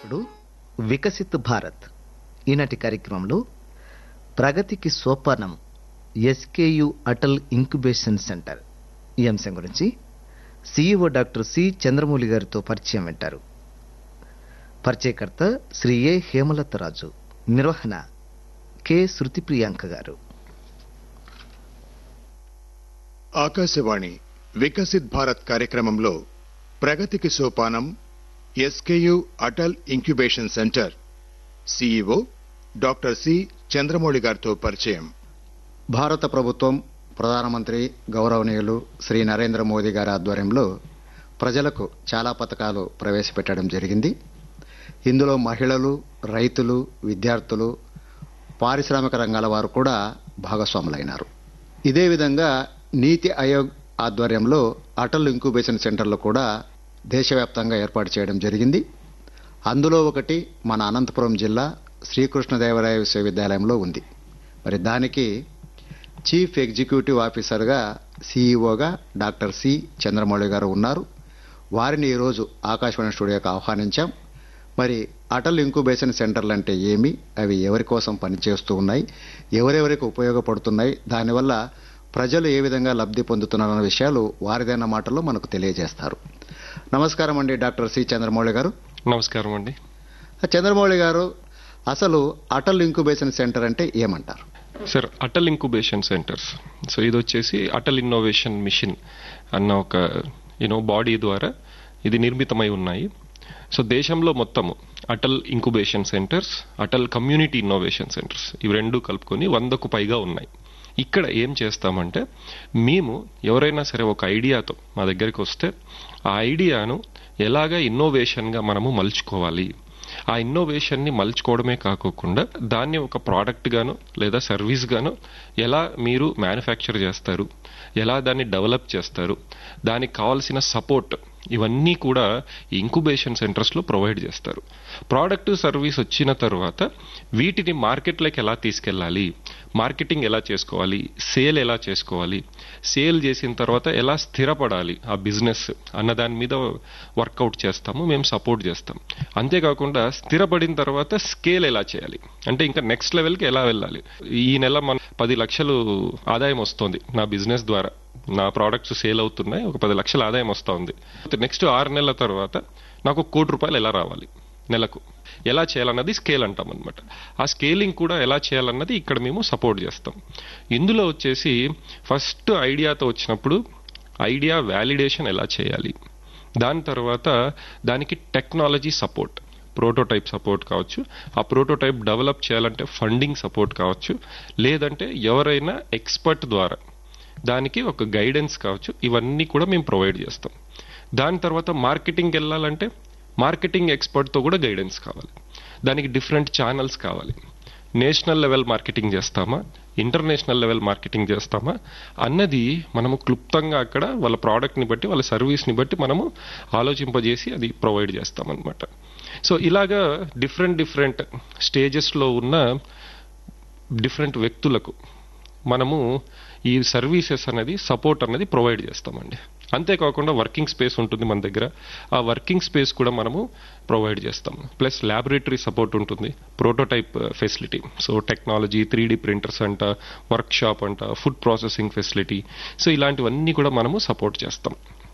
ఇప్పుడు వికసిత్ భారత్ ఈనాటి కార్యక్రమంలో ప్రగతికి సోపానం ఎస్కేయు అటల్ ఇంక్యుబేషన్ సెంటర్ ఈ అంశం గురించి సిఇఓ డాక్టర్ సి చంద్రమౌళి గారితో పరిచయం వింటారు పరిచయకర్త శ్రీ ఏ హేమలత రాజు నిర్వహణ కె శృతి ప్రియాంక గారు ఆకాశవాణి వికసిత్ భారత్ కార్యక్రమంలో ప్రగతికి సోపానం SKU Atal incubation centre CEO doctor C Chandramouli గారితో పరిచయం భారత ప్రభుత్వం ప్రధానమంత్రి గౌరవనీయులు శ్రీ నరేంద్ర మోదీ గారి ఆధ్వర్యంలో ప్రజలకు చాలా పథకాలు ప్రవేశపెట్టడం జరిగింది ఇందులో మహిళలు రైతులు విద్యార్థులు పారిశ్రామిక రంగాల వారు కూడా భాగస్వాములైనారు ఇదే విధంగా నీతి ఆయోగ్ ఆధ్వర్యంలో అటల్ ఇంక్యుబేషన్ సెంటర్లు కూడా దేశవ్యాప్తంగా ఏర్పాటు చేయడం జరిగింది అందులో ఒకటి మన అనంతపురం జిల్లా శ్రీకృష్ణదేవరాయ విశ్వవిద్యాలయంలో ఉంది మరి దానికి చీఫ్ ఎగ్జిక్యూటివ్ ఆఫీసర్గా సిఇఓగా డాక్టర్ సి చంద్రమౌళి గారు ఉన్నారు వారిని ఈరోజు ఆకాశవాణి స్టూడియోకి ఆహ్వానించాం మరి అటల్ ఇంక్యుబేషన్ సెంటర్లు అంటే ఏమి అవి ఎవరి కోసం పనిచేస్తూ ఉన్నాయి ఎవరెవరికి ఉపయోగపడుతున్నాయి దానివల్ల ప్రజలు ఏ విధంగా లబ్ధి పొందుతున్నారన్న విషయాలు వారిదైన మాటల్లో మనకు తెలియజేస్తారు నమస్కారం అండి డాక్టర్ సి చంద్రమౌళి గారు నమస్కారం అండి చంద్రమౌళి గారు అసలు అటల్ ఇంక్యుబేషన్ సెంటర్ అంటే ఏమంటారు sir Atal incubation centres so ఇది వచ్చేసి అటల్ ఇన్నోవేషన్ మిషన్ అన్న ఒక యూనో బాడీ ద్వారా ఇది నిర్మితమై ఉన్నాయి సో దేశంలో మొత్తము Atal incubation centres Atal community innovation centres ఇవి రెండు కలుపుకొని వందకు పైగా ఉన్నాయి ఇక్కడ ఏం చేస్తామంటే మేము ఎవరైనా సరే ఒక ఐడియాతో మా దగ్గరికి వస్తే ఆ ఐడియాను ఎలాగ ఇన్నోవేషన్గా మనము మలుచుకోవాలి ఆ ఇన్నోవేషన్ని మలుచుకోవడమే కాకోకుండా దాన్ని ఒక ప్రోడక్ట్ గాను లేదా సర్వీస్ గాను ఎలా మీరు మ్యానుఫ్యాక్చర్ చేస్తారు ఎలా దాన్ని డెవలప్ చేస్తారు దానికి కావాల్సిన సపోర్ట్ ఇవన్నీ కూడా ఇంక్యుబేషన్ సెంటర్స్లో ప్రొవైడ్ చేస్తారు ప్రోడక్ట్ సర్వీస్ వచ్చిన తర్వాత వీటిని మార్కెట్లోకి ఎలా తీసుకెళ్ళాలి మార్కెటింగ్ ఎలా చేసుకోవాలి సేల్ ఎలా చేసుకోవాలి సేల్ చేసిన తర్వాత ఎలా స్థిరపడాలి ఆ బిజినెస్ అన్న దాని మీద వర్కౌట్ చేస్తాము మేము సపోర్ట్ చేస్తాం అంతేకాకుండా స్థిరపడిన తర్వాత స్కేల్ ఎలా చేయాలి అంటే ఇంకా నెక్స్ట్ లెవెల్కి ఎలా వెళ్ళాలి ఈ నెల మన పది లక్షలు ఆదాయం వస్తుంది నా బిజినెస్ ద్వారా నా ప్రోడక్ట్స్ సేల్ అవుతున్నాయి ఒక పది లక్షల ఆదాయం వస్తూ ఉంది నెక్స్ట్ ఆరు నెలల తర్వాత నాకు కోటి రూపాయలు ఎలా రావాలి నెలకు ఎలా చేయాలన్నది స్కేల్ అంటాం అనమాట ఆ స్కేలింగ్ కూడా ఎలా చేయాలన్నది ఇక్కడ మేము సపోర్ట్ చేస్తాం ఇందులో వచ్చేసి ఫస్ట్ ఐడియాతో వచ్చినప్పుడు ఐడియా వ్యాలిడేషన్ ఎలా చేయాలి దాని తర్వాత దానికి టెక్నాలజీ సపోర్ట్ ప్రోటోటైప్ సపోర్ట్ కావచ్చు ఆ ప్రోటోటైప్ డెవలప్ చేయాలంటే ఫండింగ్ సపోర్ట్ కావచ్చు లేదంటే ఎవరైనా ఎక్స్పర్ట్ ద్వారా దానికి ఒక గైడెన్స్ కావచ్చు ఇవన్నీ కూడా మేము ప్రొవైడ్ చేస్తాం దాని తర్వాత మార్కెటింగ్ వెళ్ళాలంటే మార్కెటింగ్ ఎక్స్పర్ట్తో కూడా గైడెన్స్ కావాలి దానికి డిఫరెంట్ ఛానల్స్ కావాలి నేషనల్ లెవెల్ మార్కెటింగ్ చేస్తామా ఇంటర్నేషనల్ లెవెల్ మార్కెటింగ్ చేస్తామా అన్నది మనము క్లుప్తంగా అక్కడ వాళ్ళ ప్రోడక్ట్ని బట్టి వాళ్ళ సర్వీస్ని బట్టి మనము ఆలోచింపజేసి అది ప్రొవైడ్ చేస్తామన్నమాట సో ఇలాగా డిఫరెంట్ డిఫరెంట్ స్టేజెస్లో ఉన్న డిఫరెంట్ వ్యక్తులకు మనము ఈ సర్వీసెస్ అనేది సపోర్ట్ అనేది ప్రొవైడ్ చేస్తామండి అంతేకాకుండా వర్కింగ్ స్పేస్ ఉంటుంది మన దగ్గర ఆ వర్కింగ్ స్పేస్ కూడా మనము ప్రొవైడ్ చేస్తాం ప్లస్ ల్యాబొరేటరీ సపోర్ట్ ఉంటుంది prototype facility so technology three printers అంట వర్క్ షాప్ అంట ఫుడ్ ప్రాసెసింగ్ ఫెసిలిటీ సో ఇలాంటివన్నీ కూడా మనము సపోర్ట్ చేస్తాం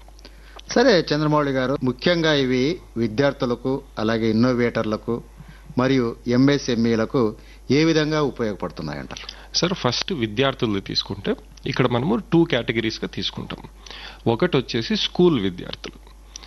సరే చంద్రమౌళి గారు ముఖ్యంగా ఇవి విద్యార్థులకు అలాగే ఇన్నోవేటర్లకు మరియు ఎంఎస్ఎంఈలకు ఏ విధంగా ఉపయోగపడుతున్నాయంటారు సార్ ఫస్ట్ విద్యార్థులు తీసుకుంటే ఇక్కడ మనము టూ కేటగిరీస్గా తీసుకుంటాం ఒకటి వచ్చేసి స్కూల్ విద్యార్థులు